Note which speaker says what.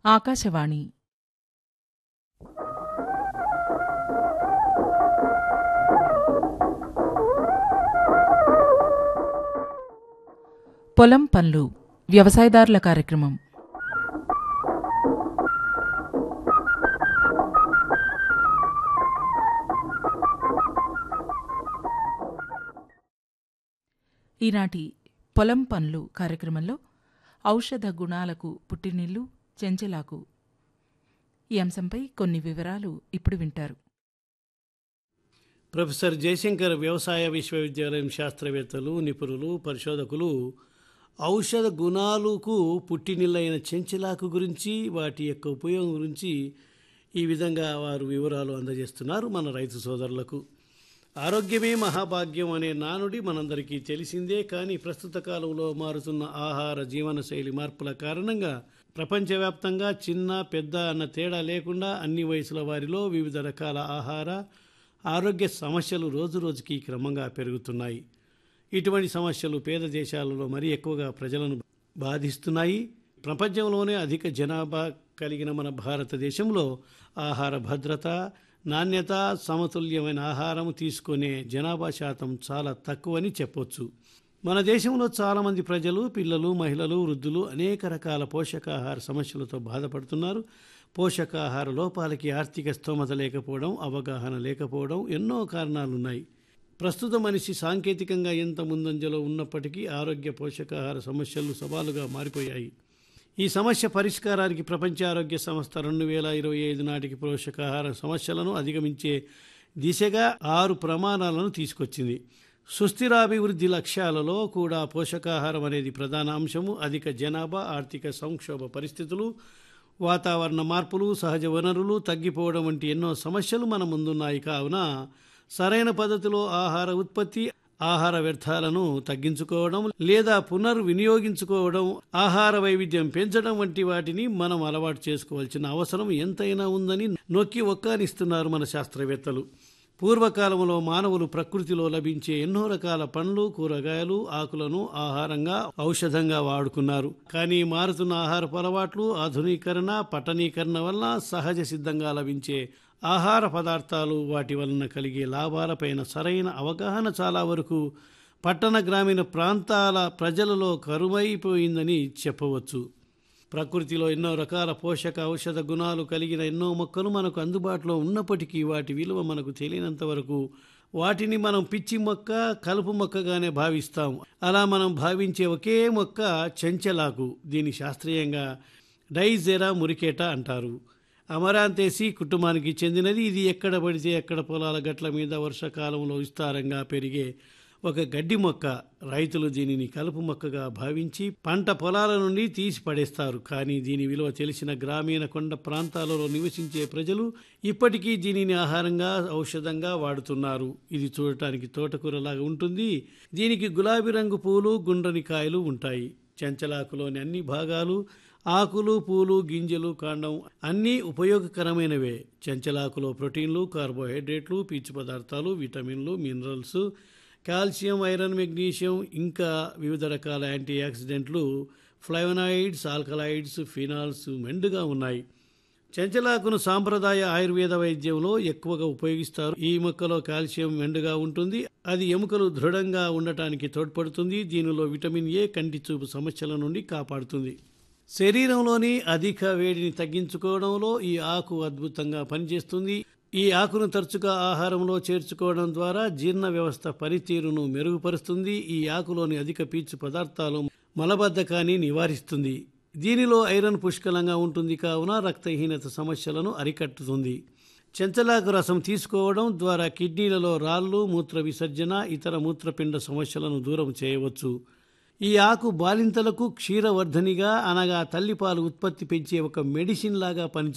Speaker 1: ఆకాశవాణి పొలం పనులు వ్యవసాయదారుల కార్యక్రమం ఈనాటి పొలం పనులు కార్యక్రమంలో ఔషధ గుణాలకు పుట్టినిల్లు చెంచెలాకు ఈ అంశంపై కొన్ని వివరాలు ఇప్పుడు వింటారు
Speaker 2: ప్రొఫెసర్ జయశంకర్ వ్యవసాయ విశ్వవిద్యాలయం శాస్త్రవేత్తలు నిపుణులు పరిశోధకులు ఔషధ గుణాలకు పుట్టినిల్లైన చెంచలాకు గురించి వాటి యొక్క ఉపయోగం గురించి ఈ విధంగా వారు వివరాలు అందజేస్తున్నారు మన రైతు సోదరులకు ఆరోగ్యమే మహాభాగ్యం అనే నానుడి మనందరికీ తెలిసిందే కానీ ప్రస్తుత కాలంలో మారుతున్న ఆహార జీవనశైలి మార్పుల కారణంగా ప్రపంచవ్యాప్తంగా చిన్న పెద్ద అన్న తేడా లేకుండా అన్ని వయసుల వారిలో వివిధ రకాల ఆహార ఆరోగ్య సమస్యలు రోజురోజుకి క్రమంగా పెరుగుతున్నాయి ఇటువంటి సమస్యలు పేద దేశాలలో మరీ ఎక్కువగా ప్రజలను బాధిస్తున్నాయి ప్రపంచంలోనే అధిక జనాభా కలిగిన మన భారతదేశంలో ఆహార భద్రత నాణ్యత సమతుల్యమైన ఆహారం తీసుకునే జనాభా శాతం చాలా తక్కువని చెప్పొచ్చు మన దేశంలో చాలామంది ప్రజలు పిల్లలు మహిళలు వృద్ధులు అనేక రకాల పోషకాహార సమస్యలతో బాధపడుతున్నారు పోషకాహార లోపాలకి ఆర్థిక స్తోమత లేకపోవడం అవగాహన లేకపోవడం ఎన్నో కారణాలున్నాయి ప్రస్తుత మనిషి సాంకేతికంగా ఎంత ముందంజలో ఉన్నప్పటికీ ఆరోగ్య పోషకాహార సమస్యలు సవాలుగా మారిపోయాయి ఈ సమస్య పరిష్కారానికి ప్రపంచ ఆరోగ్య సంస్థ రెండు వేల ఇరవై ఐదు నాటికి పోషకాహార సమస్యలను అధిగమించే దిశగా ఆరు ప్రమాణాలను తీసుకొచ్చింది సుస్థిరాభివృద్ధి లక్ష్యాలలో కూడా పోషకాహారం అనేది ప్రధాన అంశము అధిక జనాభా ఆర్థిక సంక్షోభ పరిస్థితులు వాతావరణ మార్పులు సహజ వనరులు తగ్గిపోవడం వంటి ఎన్నో సమస్యలు మన ముందున్నాయి కావున సరైన పద్ధతిలో ఆహార ఉత్పత్తి ఆహార వ్యర్థాలను తగ్గించుకోవడం లేదా పునర్వినియోగించుకోవడం ఆహార వైవిధ్యం పెంచడం వంటి వాటిని మనం అలవాటు చేసుకోవాల్సిన అవసరం ఎంతైనా ఉందని నొక్కి ఒక్కానిస్తున్నారు మన శాస్త్రవేత్తలు పూర్వకాలంలో మానవులు ప్రకృతిలో లభించే ఎన్నో రకాల పండ్లు కూరగాయలు ఆకులను ఆహారంగా ఔషధంగా వాడుకున్నారు కానీ మారుతున్న ఆహారపు అలవాట్లు ఆధునీకరణ పట్టణీకరణ వల్ల సహజ సిద్ధంగా లభించే ఆహార పదార్థాలు వాటి వలన కలిగే లాభాలపైన సరైన అవగాహన చాలా వరకు పట్టణ గ్రామీణ ప్రాంతాల ప్రజలలో కరువైపోయిందని చెప్పవచ్చు ప్రకృతిలో ఎన్నో రకాల పోషక ఔషధ గుణాలు కలిగిన ఎన్నో మొక్కలు మనకు అందుబాటులో ఉన్నప్పటికీ వాటి విలువ మనకు తెలియనంత వరకు వాటిని మనం పిచ్చి మొక్క కలుపు మొక్కగానే భావిస్తాం అలా మనం భావించే ఒకే మొక్క చెంచలాకు దీని శాస్త్రీయంగా డైజెరా మురికేట అంటారు అమరాంతేసి కుటుంబానికి చెందినది ఇది ఎక్కడ పడితే ఎక్కడ పొలాల గట్ల మీద వర్షాకాలంలో విస్తారంగా పెరిగే ఒక గడ్డి మొక్క రైతులు దీనిని కలుపు మొక్కగా భావించి పంట పొలాల నుండి తీసి పడేస్తారు కానీ దీని విలువ తెలిసిన గ్రామీణ కొండ ప్రాంతాలలో నివసించే ప్రజలు ఇప్పటికీ దీనిని ఆహారంగా ఔషధంగా వాడుతున్నారు ఇది చూడటానికి తోటకూరలాగా ఉంటుంది దీనికి గులాబీ రంగు పూలు గుండ్రని కాయలు ఉంటాయి చెంచలాకులోని అన్ని భాగాలు ఆకులు పూలు గింజలు కాండం అన్నీ ఉపయోగకరమైనవే చెంచలాకులో ప్రోటీన్లు కార్బోహైడ్రేట్లు పీచు పదార్థాలు విటమిన్లు మినరల్స్ కాల్షియం ఐరన్ మెగ్నీషియం ఇంకా వివిధ రకాల యాంటీ ఆక్సిడెంట్లు ఫ్లైవనాయిడ్స్ ఆల్కలాయిడ్స్ ఫినాల్స్ మెండుగా ఉన్నాయి చెంచలాకును సాంప్రదాయ ఆయుర్వేద వైద్యంలో ఎక్కువగా ఉపయోగిస్తారు ఈ మొక్కలో కాల్షియం మెండుగా ఉంటుంది అది ఎముకలు దృఢంగా ఉండటానికి తోడ్పడుతుంది దీనిలో విటమిన్ ఏ కంటి చూపు సమస్యల నుండి కాపాడుతుంది శరీరంలోని అధిక వేడిని తగ్గించుకోవడంలో ఈ ఆకు అద్భుతంగా పనిచేస్తుంది ఈ ఆకును తరచుగా ఆహారంలో చేర్చుకోవడం ద్వారా జీర్ణ వ్యవస్థ పనితీరును మెరుగుపరుస్తుంది ఈ ఆకులోని అధిక పీచు పదార్థాలు మలబద్ధకాన్ని నివారిస్తుంది దీనిలో ఐరన్ పుష్కలంగా ఉంటుంది కావున రక్తహీనత సమస్యలను అరికట్టుతుంది చెంచలాకు రసం తీసుకోవడం ద్వారా కిడ్నీలలో రాళ్ళు మూత్ర విసర్జన ఇతర మూత్రపిండ సమస్యలను దూరం చేయవచ్చు ఈ ఆకు బాలింతలకు క్షీరవర్ధనిగా అనగా తల్లిపాలు ఉత్పత్తి పెంచే ఒక మెడిసిన్ లాగా పనిచేస్తుంది